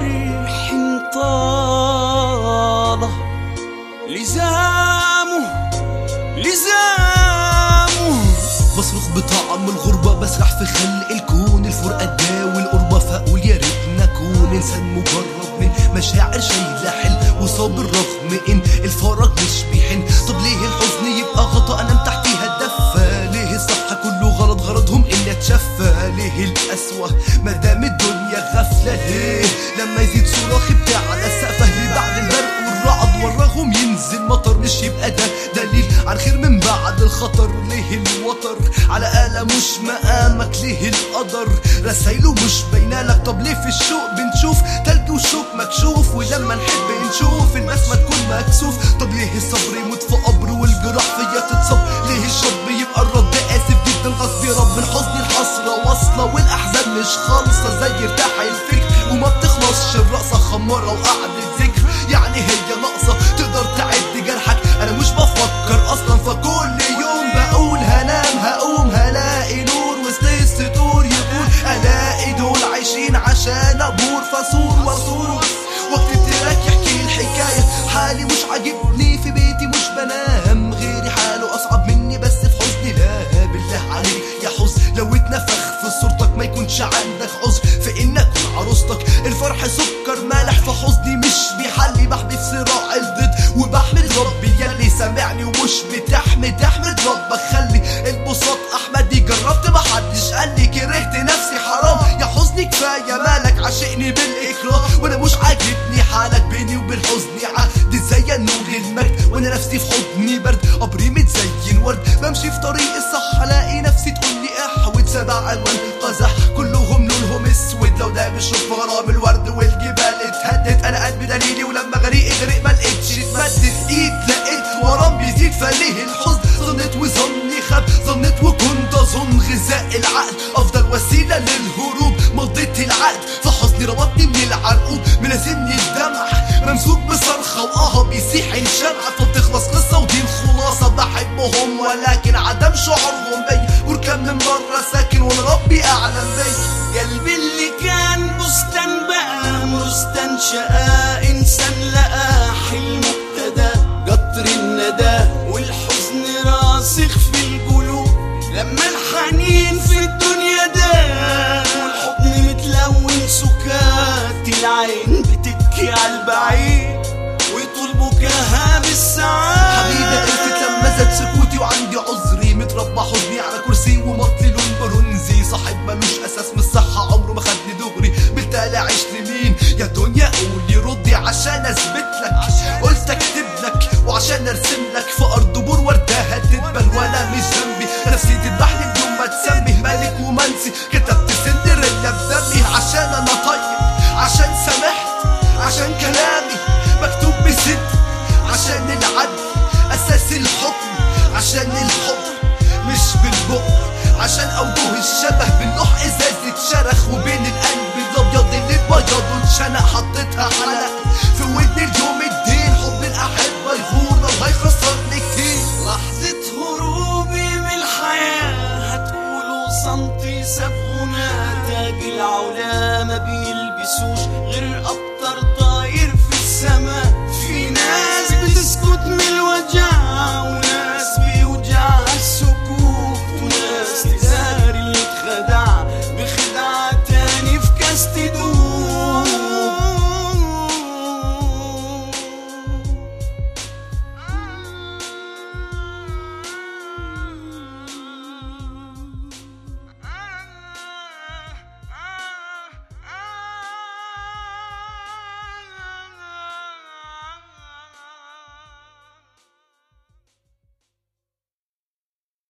جرح طال لزامه لزامه بصرخ بطعم الغربة بسرح في خلق الكون الفرقة تداوي القربة فأقول يا ريتنا أكون إنسان مجرد من مشاعر شايلة حل وصابر رغم إن الفراغ مش بيحن طب ليه الحزن يبقى غطا أنام تحتيها الدفة ليه الصح كله غلط غرضهم إني أتشفى ليه الأسوأ مادام الدنيا غفلة ليه لما يزيد صراخي بتاع على السقف ليه بعد البرق والرعد وراهم ينزل مطر مش يبقى ده دليل عن خير من بعد الخطر ليه الوتر على آلة مش مقامك ليه القدر رسايله مش باينالك طب ليه في الشوق بنشوف تلج وشوك مكشوف ولما نحب نشوف الناس ما تكون مكسوف طب ليه الصبر يموت في قبر والجراح فيا تتصب ليه الشرب يبقى الرد آسف جدا غصب رب الحزن الحسرة واصلة والأحزان مش خالصة زي ارتاح الفكر وما بتخلصش الرقصة خمارة وقعدة ذكر يعني هي ناقصة تقدر تعد جرحك أنا مش بفكر أصلا فكل يوم بقول هنام هقوم هلاقي نور وسط السطور يقول ألاقي دول عايشين عشان أبور فصور وصور واكتب تراك يحكي الحكاية حالي مش عاجبني في بيتي مش بنام غيري حاله أصعب مني بس في حزني لا بالله عليك يا حزن لو اتنفخ في صورتك ما يكونش عندك عذر في إن أكون عروستك الفرح سكر مالح في حزني مش بيحلي بحبي في صراع الضد وبحمد ربي يلي سامعني ومش بتحمد احمد ربك خلي البساط احمدي جربت محدش قال لي كرهت نفسي حرام يا حزني كفايه مالك عاشقني بالاكراه وانا مش عاجبني حالك بيني وبين حزني عهد زي النور المجد وانا نفسي في حضني برد قبري متزين ورد بمشي في طريق الصح الاقي نفسي تقولي احود سبع الوان قزح كلهم لونهم اسود لو ده بشوف غرام الورد والجبال اتهدت انا قلبي دليلي ولما غريق غريق ما لقيتش اتمدت ايد لقيت ورام بيزيد فليه الحزن ظنيت وظني خاب ظنيت وكنت اظن غذاء العقل افضل وسيله للهروب مضيت العقد فحزني ربطني من العرقوب ملازمني الدمع ممسوك بصرخه واه بيسيح الشمع فبتخلص قصه ودي الخلاصه بحبهم ولكن عدم شعورهم بيا وكم من مره ساكن وانا ربي اعلم بيا قلبي اللي كان بستان بقى مستان شقى انسان لقى حلمه ابتدى قطر الندى والحزن راسخ في القلوب لما الحنين في الدنيا ده والحضن متلون سكات العين بتبكي على البعيد ويطول بكاها بالساعات حبيبي قلت لما زاد سكوتي وعندي عذري متربى حزني على كرسي ومطلي لون برونزي صاحب ملوش اساس من الصحة عمره ما خدني دغري بالتالي عيش لمين يا دنيا قولي ردي عشان اثبت لك قلت اكتب لك وعشان ارسم لك في ارض بور وردها تدبل وانا مش ذنبي نفسي تذبحني بدون ما تسمي ملك ومنسي كتبت سندريلا بدمي عشان انا طيب عشان سامحت عشان كلامي مكتوب بست عشان العدل اساس الحكم عشان الحب مش بالبق عشان اوجه الشبه باللوح ازاز اتشرخ وبين القلب الابيض اللي اتبيض واتشنق